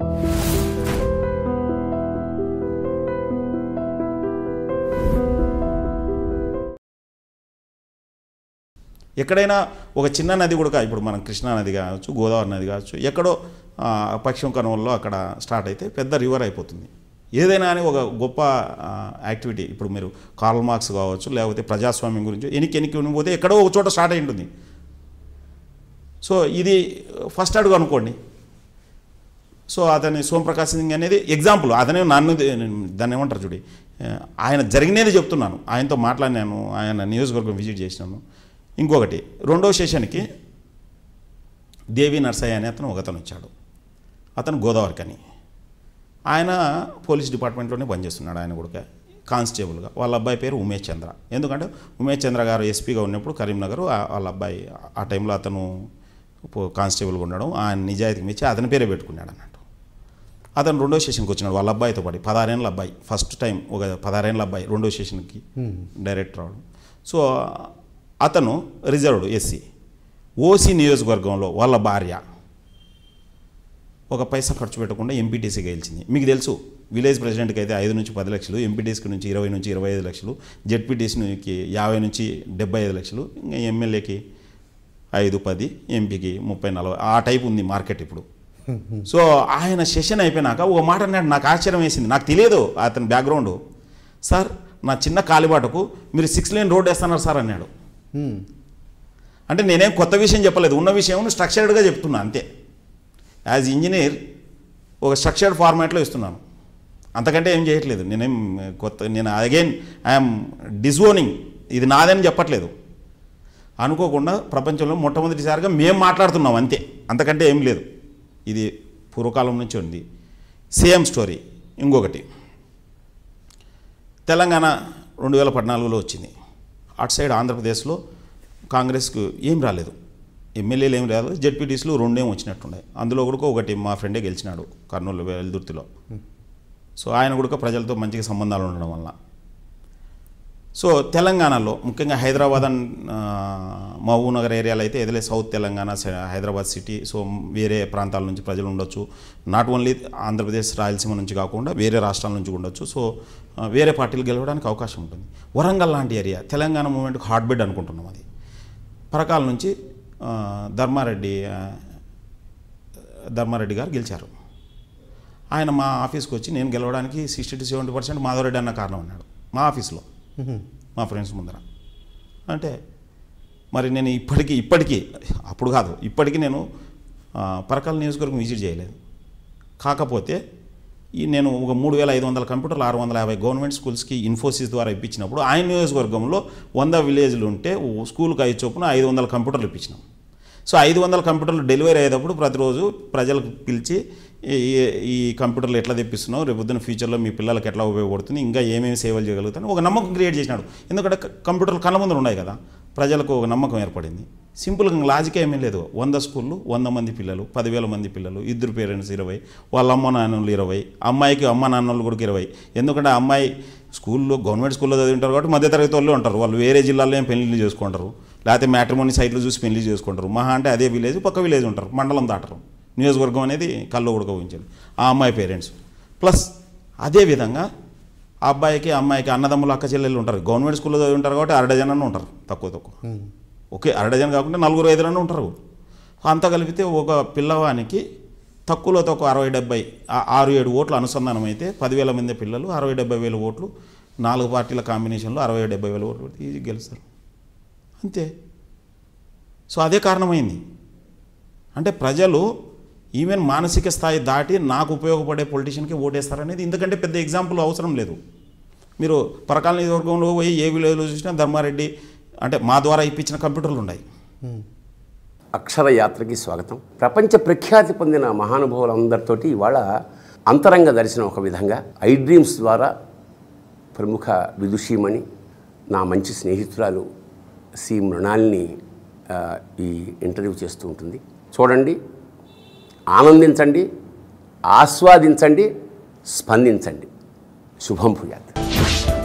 ఎక్కడైనా ఒక చిన్న నది కూడా ఇప్పుడు మనం కృష్ణా నది కావచ్చు గోదావరి నది కావచ్చు ఎక్కడో ఆ, పశ్చిమ కనుమల్లో అక్కడ స్టార్ట్ అయితే పెద్ద రివర్ అయిపోతుంది ఏదైనా అని ఒక గొప్ప ఆ, యాక్టివిటీ ఇప్పుడు మీరు కార్ల్ మార్క్స్ కావచ్చు లేకపోతే ప్రజాస్వామ్యం గురించి ఎనికి ఎనికి పోతే ఎక్కడో ఒక చోట స్టార్ట్ అయి ఉంటుంది సో ఇది ఫస్ట్ అడుగు అనుకోండి సో అతని సోమప్రకాశ్ సింగ్ అనేది ఎగ్జాంపుల్ అతనే నన్ను దాన్ని ఏమంటారు చూడి ఆ, ఆయన జరిగినది చెప్తున్నాను ఆయనతో మాట్లాడినాను ఆయన నియోజకవర్గం విజిట్ చేసినాను ఇంకొకటి రెండో సెషన్కి దేవి నర్సయ్య అనే అతను ఒకతను వచ్చాడు అతను గోదావరికని ఆయన పోలీస్ డిపార్ట్మెంట్లోనే పనిచేస్తున్నాడు ఆయన కూడా కానిస్టేబుల్గా వాళ్ళ అబ్బాయి పేరు ఉమేష్ చంద్ర ఎందుకంటే ఉమేష్ చంద్ర గారు ఎస్పీగా ఉన్నప్పుడు కరీంనగర్ ఆ- వాళ్ళ అబ్బాయి ఆ టైంలో అతను పో- కానిస్టేబుల్గా ఉండడం ఆయన నిజాయితీకి మెచ్చి అతని పేరే పెట్టుకున్నాడు అన్నట్టు అతను రెండో స్టేషన్కి వచ్చినాడు వాళ్ళ అబ్బాయితో పాటు పదహారేళ్ళ అబ్బాయి ఫస్ట్ టైం ఒక పదహారేళ్ళ అబ్బాయి రెండో స్టేషన్కి డైరెక్ట్ రావడం సో అతను రిజర్వ్డ్ ఎస్సీ ఓసీ నియోజకవర్గంలో వాళ్ళ భార్య ఒక పైసా ఖర్చు పెట్టకుండా ఎంపీటీసీ గెలిచింది మీకు తెలుసు విలేజ్ ప్రెసిడెంట్కి అయితే ఐదు నుంచి పది లక్షలు ఎంపీటీసీకి నుంచి ఇరవై నుంచి ఇరవై ఐదు లక్షలు జెడ్పీటీసీకి యాభై నుంచి డెబ్బై ఐదు లక్షలు ఇంకా ఎమ్మెల్యేకి ఐదు పది ఎంపీకి ముప్పై నలభై ఆ టైప్ ఉంది మార్కెట్ ఇప్పుడు సో ఆయన సెషన్ అయిపోయినాక ఒక మాట అన్నాడు నాకు ఆశ్చర్యం వేసింది నాకు తెలియదు అతని బ్యాక్గ్రౌండ్ సార్ నా చిన్న కాలిబాటకు మీరు సిక్స్ లేన్ రోడ్ వేస్తున్నారు సార్ అన్నాడు హ్మ్. అంటే నేనేం కొత్త విషయం చెప్పలేదు ఉన్న విషయం స్ట్రక్చర్డ్గా చెప్తున్నా అంతే యాజ్ ఇంజనీర్ ఒక స్ట్రక్చర్డ్ ఫార్మాట్లో ఇస్తున్నాను అంతకంటే ఏం చేయట్లేదు నేనేం కొత్త నేను అగైన్ ఐఎమ్ డిజోనింగ్ ఇది నాదని చెప్పట్లేదు అనుకోకుండా ప్రపంచంలో మొట్టమొదటిసారిగా మేము మాట్లాడుతున్నాం అంతే అంతకంటే ఏం లేదు ఇది పూర్వకాలం నుంచి ఉంది సేమ్ స్టోరీ ఇంకొకటి తెలంగాణ రెండు వేల పద్నాలుగులో వచ్చింది అటు సైడ్ ఆంధ్రప్రదేశ్లో కాంగ్రెస్కు ఏం రాలేదు ఎమ్మెల్యేలు ఏం రాలేదు జెడ్పీటీసీలు రెండేం వచ్చినట్టున్నాయి అందులో కూడా ఒకటి మా ఫ్రెండే గెలిచినాడు కర్నూలు వెల్దుర్తిలో సో ఆయన కూడా ప్రజలతో మంచిగా సంబంధాలు ఉండడం వల్ల సో తెలంగాణలో ముఖ్యంగా హైదరాబాద్ అండ్ ఆ, మహబూబ్ నగర్ ఏరియాలో అయితే ఏదైతే సౌత్ తెలంగాణ స- హైదరాబాద్ సిటీ సో వేరే ప్రాంతాల నుంచి ప్రజలు ఉండొచ్చు నాట్ ఓన్లీ ఆంధ్రప్రదేశ్ రాయలసీమ నుంచి కాకుండా వేరే రాష్ట్రాల నుంచి ఉండొచ్చు సో ఆ, వేరే పార్టీలు గెలవడానికి అవకాశం ఉంటుంది వరంగల్ లాంటి ఏరియా తెలంగాణ మూమెంట్కి హాట్ బెడ్ అనుకుంటున్నాం అది పరకాల నుంచి ఆ, ధర్మారెడ్డి ఆ, ధర్మారెడ్డి గారు గెలిచారు ఆయన మా ఆఫీస్కి వచ్చి నేను గెలవడానికి sixty to seventy percent Madhava Reddy అన్న కారణం అన్నాడు మా ఆఫీస్లో మా ఫ్రెండ్స్ ముందర అంటే మరి నేను ఇప్పటికీ ఇప్పటికీ అప్పుడు కాదు ఇప్పటికీ నేను ఆ, పరకాల నియోజకవర్గం విజిట్ చేయలేదు కాకపోతే ఈ నేను ఒక మూడు వేల ఐదు వందల కంప్యూటర్లు ఆరు వందల యాభై గవర్నమెంట్ స్కూల్స్కి ఇన్ఫోసిస్ ద్వారా ఇప్పించినప్పుడు ఆయన నియోజకవర్గంలో వంద విలేజ్లు ఉంటే ఓ స్కూల్కి ఐదు చొప్పున ఐదు వందల కంప్యూటర్లు ఇప్పించినాం సో ఐదు వందల కంప్యూటర్లు డెలివరీ అయ్యేటప్పుడు ప్రతిరోజు ప్రజలకు పిలిచి ఈ- ఈ- ఈ కంప్యూటర్లు ఎట్లా తెప్పిస్తున్నావు రేపు పొద్దున్న ఫ్యూచర్లో మీ పిల్లలకి ఎట్లా ఉపయోగపడుతుంది ఇంకా ఏమేమి సేవలు చేయగలుగుతాను ఒక నమ్మకం క్రియేట్ చేసినాడు ఎందుకంటే క- కంప్యూటర్లు కళ్ళ ముందర ఉన్నాయి కదా ప్రజలకు ఒక నమ్మకం ఏర్పడింది సింపుల్గా లాజిక్ ఏమీ లేదు వంద స్కూళ్ళు వంద మంది పిల్లలు పదివేల మంది పిల్లలు ఇద్దరు పేరెంట్స్ ఇరవై వాళ్ళ అమ్మ నాన్నలు ఇరవై అమ్మాయికి అమ్మ నాన్నలు కూడా ఇరవై ఎందుకంటే ఆ అమ్మాయి స్కూల్లో గవర్నమెంట్ స్కూల్లో చదివింటారు కాబట్టి మధ్యతరగతి వాళ్ళు ఉంటారు వాళ్ళు వేరే జిల్లాల్లో ఏం పెళ్లి చేసుకుంటారు లేకపోతే మ్యాట్రిమోని సైట్లు చూసి పెళ్లి చేసుకుంటారు మహా అంటే అదే విలేజ్ పక్క విలేజ్ ఉంటారు మండలం దాటరు నియోజకవర్గం అనేది కళ్ళు కూడా ఊహించాలి ఆ అమ్మాయి పేరెంట్స్ ప్లస్ అదే విధంగా ఆ అబ్బాయికి అమ్మాయికి అన్నదమ్ములు అక్క చెల్లెళ్ళు ఉంటారు గవర్నమెంట్ స్కూల్లో చదివి ఉంటారు కాబట్టి అర డజన్ అన్న ఉంటారు తక్కువ తక్కువ ఓకే అర డజన్ కాకుండా నలుగురు ఐదు అన్న ఉంటారు అంతా కలిపితే ఒక పిల్లవానికి తక్కువలో తక్కువ అరవై డెబ్బై ఆ- ఆరు ఏడు ఓట్లు అనుసంధానం అయితే పదివేల మంది పిల్లలు అరవై డెబ్బై వేల ఓట్లు నాలుగు పార్టీల కాంబినేషన్లో అరవై డెబ్బై వేల ఓట్లు పెడితే ఈజీ గెలుస్తారు అంతే సో అదే కారణమైంది అంటే ప్రజలు ఈవెన్ మానసిక స్థాయి దాటి నాకు ఉపయోగపడే పొలిటీషియన్కి ఓటేస్తారనేది ఇంతకంటే పెద్ద ఎగ్జాంపుల్ అవసరం లేదు మీరు పరకాల నియోజకవర్గంలో పోయి ఏ విలేజ్లో చూసినా ధర్మారెడ్డి అంటే మా ద్వారా ఇప్పించిన కంప్యూటర్లు ఉన్నాయి అక్షర యాత్రకి స్వాగతం ప్రపంచ ప్రఖ్యాతి పొందిన మహానుభావులందరితోటి ఇవాళ అంతరంగ దర్శనం ఒక విధంగా ఐ డ్రీమ్స్ ద్వారా ప్రముఖ విదుషీమణి నా మంచి స్నేహితురాలు సి మృణాల్ని ఆ, ఈ ఇంటర్వ్యూ చేస్తూ ఉంటుంది చూడండి ఆనందించండి ఆస్వాదించండి స్పందించండి శుభం భూయాత్